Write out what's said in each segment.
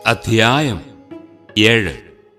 അധ്യായം ഏഴ്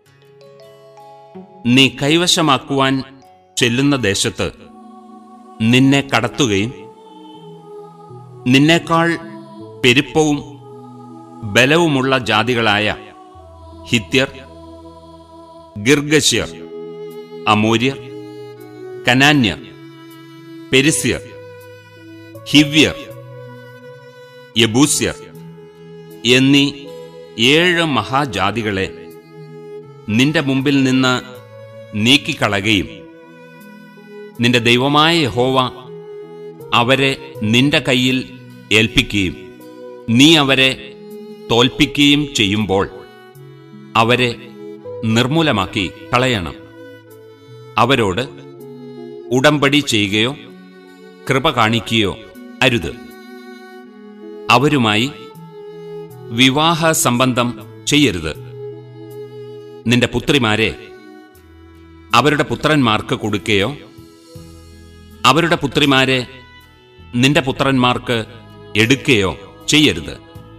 നീ കൈവശമാക്കുവാൻ ചെല്ലുന്ന ദേശത്ത് നിന്നെ കടത്തുകയും നിന്നേക്കാൾ പെരുപ്പവും ബലവുമുള്ള ജാതികളായ ഹിത്യർ ഗിർഗശ്യർ അമൂര്യർ കനാന്യർ പെരിസ്യർ ഹിവ്യർ യബൂസ്യർ എന്നീ ഏഴ് മഹാജാതികളെ നിന്റെ മുമ്പിൽ നിന്ന് നീക്കിക്കളകയും നിന്റെ ദൈവമായ യഹോവ അവരെ നിന്റെ കയ്യിൽ ഏൽപ്പിക്കുകയും നീ അവരെ തോൽപ്പിക്കുകയും ചെയ്യുമ്പോൾ അവരെ നിർമൂലമാക്കി കളയണം അവരോട് ഉടമ്പടി ചെയ്യുകയോ കൃപ കാണിക്കുകയോ അരുത് അവരുമായി വിവാഹ സംബന്ധം ചെയ്യരുത് നിന്റെ പുത്രിമാരെ അവരുടെ പുത്രന്മാർക്ക് കൊടുക്കുകയോ അവരുടെ പുത്രിമാരെ നിന്റെ പുത്രന്മാർക്ക് എടുക്കുകയോ ചെയ്യരുത്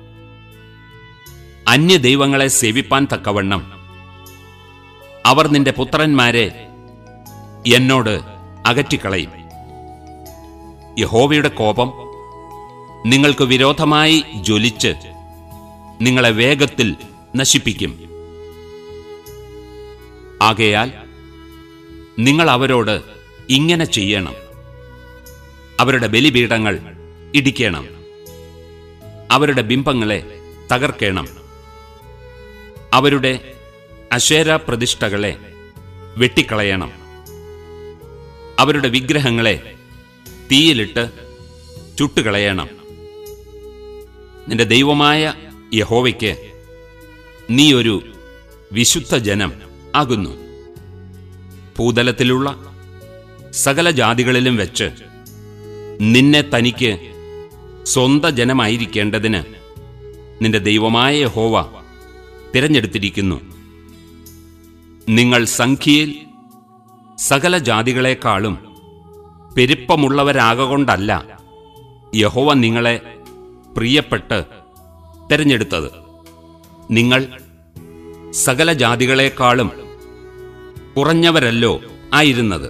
അന്യദൈവങ്ങളെ സേവിപ്പാൻ തക്കവണ്ണം അവർ നിന്റെ പുത്രന്മാരെ എന്നോട് അകറ്റിക്കളയും യഹോവയുടെ കോപം നിങ്ങൾക്ക് വിരോധമായി ജ്വലിച്ച് നിങ്ങളെ വേഗത്തിൽ നശിപ്പിക്കും ആകയാൽ നിങ്ങൾ അവരോട് ഇങ്ങനെ ചെയ്യണം അവരുടെ ബലിപീഠങ്ങൾ ഇടിക്കണം അവരുടെ ബിംബങ്ങളെ തകർക്കണം അവരുടെ അശേര പ്രതിഷ്ഠകളെ വെട്ടിക്കളയണം അവരുടെ വിഗ്രഹങ്ങളെ തീയിലിട്ട് ചുട്ടുകളയണം നിന്റെ ദൈവമായ യഹോവയ്ക്ക് നീ ഒരു വിശുദ്ധ ജനം ആകുന്നു ഭൂതലത്തിലുള്ള സകല ജാതികളിലും വെച്ച് നിന്നെ തനിക്ക് സ്വന്ത ജനമായിരിക്കേണ്ടതിന് നിന്റെ ദൈവമായ യഹോവ തിരഞ്ഞെടുത്തിരിക്കുന്നു നിങ്ങൾ സംഖ്യയിൽ സകല ജാതികളെക്കാളും പെരുപ്പമുള്ളവരാകൊണ്ടല്ല യഹോവ നിങ്ങളെ പ്രിയപ്പെട്ട് തിരഞ്ഞെടുത്തത് നിങ്ങൾ സകല ജാതികളെക്കാളും കുറഞ്ഞവരല്ലോ ആയിരുന്നത്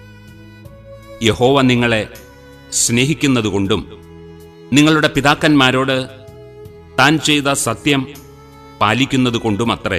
യഹോവ നിങ്ങളെ സ്നേഹിക്കുന്നതുകൊണ്ടും നിങ്ങളുടെ പിതാക്കന്മാരോട് താൻ ചെയ്ത സത്യം പാലിക്കുന്നതുകൊണ്ടുമത്രേ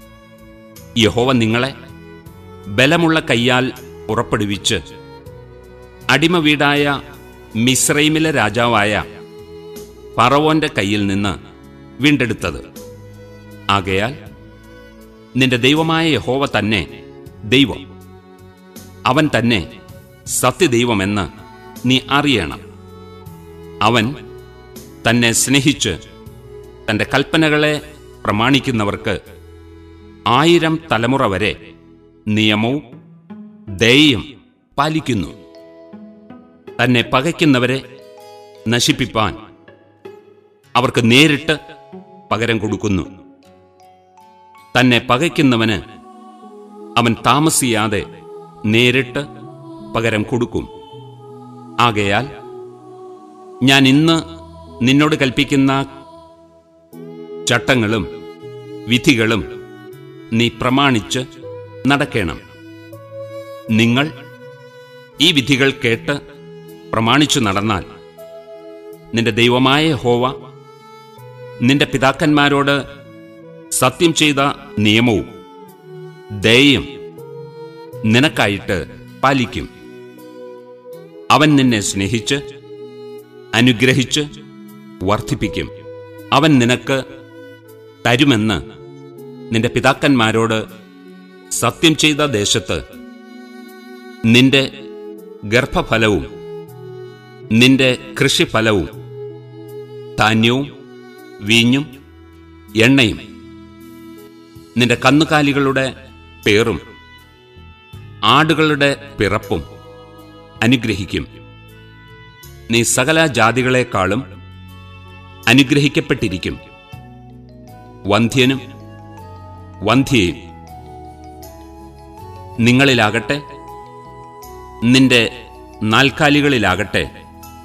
യഹോവ നിങ്ങളെ ബലമുള്ള കയ്യാൽ പുറപ്പെടുവിച്ച് അടിമ വീടായ മിസ്രൈമിലെ രാജാവായ പറവോന്റെ കയ്യിൽ നിന്ന് വീണ്ടെടുത്തത് ആകയാൽ നിന്റെ ദൈവമായ യഹോവ തന്നെ ദൈവം അവൻ തന്നെ സത്യദൈവമെന്ന് നീ അറിയണം അവൻ തന്നെ സ്നേഹിച്ച് തന്റെ കൽപ്പനകളെ പ്രമാണിക്കുന്നവർക്ക് ആയിരം തലമുറ വരെ നിയമവും ദയയും പാലിക്കുന്നു തന്നെ പകയ്ക്കുന്നവരെ നശിപ്പിപ്പാൻ അവർക്ക് നേരിട്ട് പകരം കൊടുക്കുന്നു തന്നെ പകയ്ക്കുന്നവന് അവൻ താമസിയാതെ നേരിട്ട് പകരം കൊടുക്കും ആകയാൽ ഞാൻ ഇന്ന് നിന്നോട് കൽപ്പിക്കുന്ന ചട്ടങ്ങളും വിധികളും നീ പ്രമാണിച്ച് നടക്കണം നിങ്ങൾ ഈ വിധികൾ കേട്ട് പ്രമാണിച്ചു നടന്നാൽ നിന്റെ ദൈവമായ ഹോവ നിന്റെ പിതാക്കന്മാരോട് സത്യം ചെയ്ത നിയമവും ദയയും നിനക്കായിട്ട് പാലിക്കും അവൻ നിന്നെ സ്നേഹിച്ച് അനുഗ്രഹിച്ച് വർദ്ധിപ്പിക്കും അവൻ നിനക്ക് തരുമെന്ന് നിന്റെ പിതാക്കന്മാരോട് സത്യം ചെയ്ത ദേശത്ത് നിന്റെ ഗർഭഫലവും നിന്റെ കൃഷിഫലവും ധാന്യവും വീഞ്ഞും എണ്ണയും നിന്റെ കന്നുകാലികളുടെ പേറും ആടുകളുടെ പിറപ്പും അനുഗ്രഹിക്കും നീ സകല ജാതികളെക്കാളും അനുഗ്രഹിക്കപ്പെട്ടിരിക്കും വന്ധ്യനും വന്ധ്യയും നിങ്ങളിലാകട്ടെ നിന്റെ നാൽക്കാലികളിലാകട്ടെ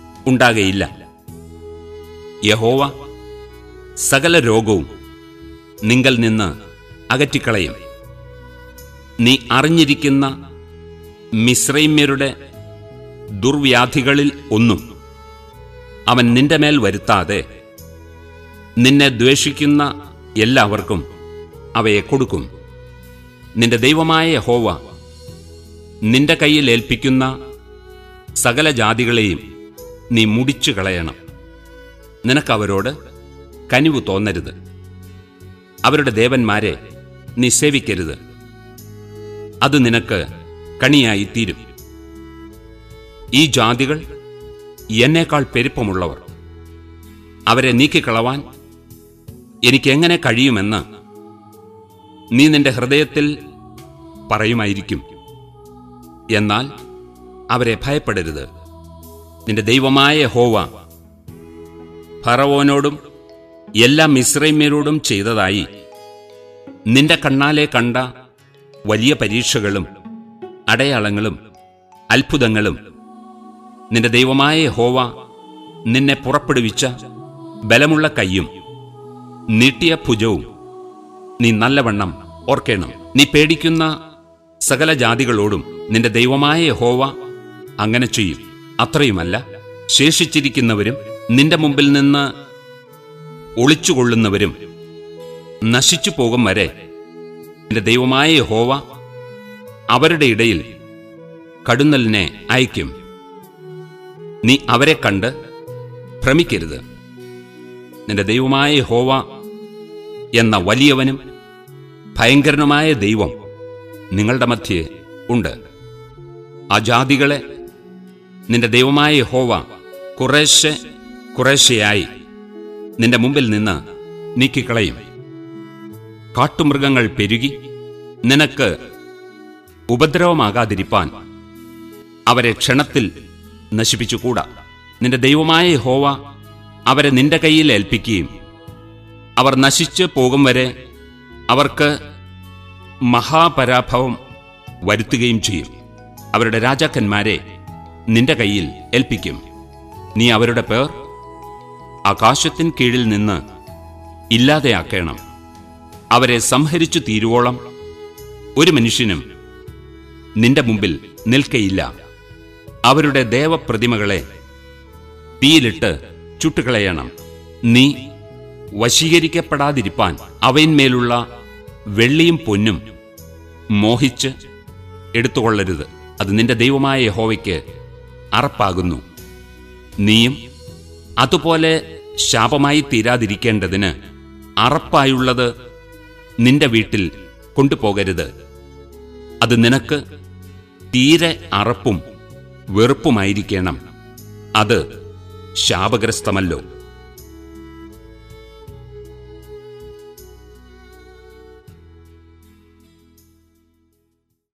ഉണ്ടാകയില്ല യഹോവ സകല രോഗവും നിങ്കൽ നിന്ന് അകറ്റിക്കളയും നീ അറിഞ്ഞിരിക്കുന്ന മിശ്രൈമ്യരുടെ ദുർവ്യാധികളിൽ ഒന്നും അവൻ നിന്റെ മേൽ വരുത്താതെ നിന്നെ ദ്വേഷിക്കുന്ന എല്ലാവർക്കും അവയെ കൊടുക്കും നിന്റെ ദൈവമായ യഹോവ നിന്റെ കയ്യിൽ ഏൽപ്പിക്കുന്ന സകല ജാതികളെയും നീ മുടിച്ചു കളയണം നിനക്കവരോട് കനിവ് തോന്നരുത് അവരുടെ ദേവന്മാരെ നീ സേവിക്കരുത് അത് നിനക്ക് കണിയായി തീരും ഈ ജാതികൾ എന്നേക്കാൾ പെരുപ്പമുള്ളവർ അവരെ നീക്കിക്കളവാൻ എനിക്കെങ്ങനെ കഴിയുമെന്ന് നീ നിന്റെ ഹൃദയത്തിൽ പറയുമായിരിക്കും എന്നാൽ അവരെ ഭയപ്പെടരുത് നിന്റെ ദൈവമായ ഹോവ ഫറവോനോടും എല്ലാ മിശ്രൈമ്യരോടും ചെയ്തതായി നിന്റെ കണ്ണാലെ കണ്ട വലിയ പരീക്ഷകളും അടയാളങ്ങളും അത്ഭുതങ്ങളും നിന്റെ ദൈവമായ ഹോവ നിന്നെ പുറപ്പെടുവിച്ച ബലമുള്ള കൈയും നീട്ടിയ ഭുജവും നീ നല്ലവണ്ണം ഓർക്കണം നീ പേടിക്കുന്ന സകല ജാതികളോടും നിന്റെ ദൈവമായ ഹോവ അങ്ങനെ ചെയ്യും അത്രയുമല്ല ശേഷിച്ചിരിക്കുന്നവരും നിന്റെ മുമ്പിൽ നിന്ന് ഒളിച്ചുകൊള്ളുന്നവരും നശിച്ചു പോകും വരെ നിന്റെ ദൈവമായ ഹോവ അവരുടെ ഇടയിൽ കടുന്നലിനെ അയക്കും നീ അവരെ കണ്ട് ഭ്രമിക്കരുത് നിന്റെ ദൈവമായ ഹോവ എന്ന വലിയവനും ഭയങ്കരനുമായ ദൈവം നിങ്ങളുടെ മധ്യേ ഉണ്ട് ആ ജാതികളെ നിന്റെ ദൈവമായ ഹോവ കുറേശ്ശെ കുറേശ്ശെയായി നിന്റെ മുമ്പിൽ നിന്ന് നീക്കിക്കളയും കാട്ടുമൃഗങ്ങൾ പെരുകി നിനക്ക് ഉപദ്രവമാകാതിരിപ്പാൻ അവരെ ക്ഷണത്തിൽ നശിപ്പിച്ചുകൂടാ നിന്റെ ദൈവമായ ഹോവ അവരെ നിന്റെ കയ്യിൽ ഏൽപ്പിക്കുകയും അവർ നശിച്ചു പോകും വരെ അവർക്ക് മഹാപരാഭവം വരുത്തുകയും ചെയ്യും അവരുടെ രാജാക്കന്മാരെ നിന്റെ കയ്യിൽ ഏൽപ്പിക്കും നീ അവരുടെ പേർ ആകാശത്തിൻ കീഴിൽ നിന്ന് ഇല്ലാതെയാക്കണം അവരെ സംഹരിച്ചു തീരുവോളം ഒരു മനുഷ്യനും നിന്റെ മുമ്പിൽ നിൽക്കയില്ല അവരുടെ ദേവപ്രതിമകളെ തീയിലിട്ട് ചുട്ടുകളയണം നീ വശീകരിക്കപ്പെടാതിരിപ്പാൻ അവയിന്മേലുള്ള വെള്ളിയും പൊന്നും മോഹിച്ച് എടുത്തുകൊള്ളരുത് അത് നിന്റെ ദൈവമായ യഹോവയ്ക്ക് അറപ്പാകുന്നു നീയും അതുപോലെ ശാപമായി തീരാതിരിക്കേണ്ടതിന് അറപ്പായുള്ളത് നിന്റെ വീട്ടിൽ കൊണ്ടുപോകരുത് അത് നിനക്ക് തീരെ അറപ്പും വെറുപ്പുമായിരിക്കണം അത് ശാപഗ്രസ്തമല്ലോ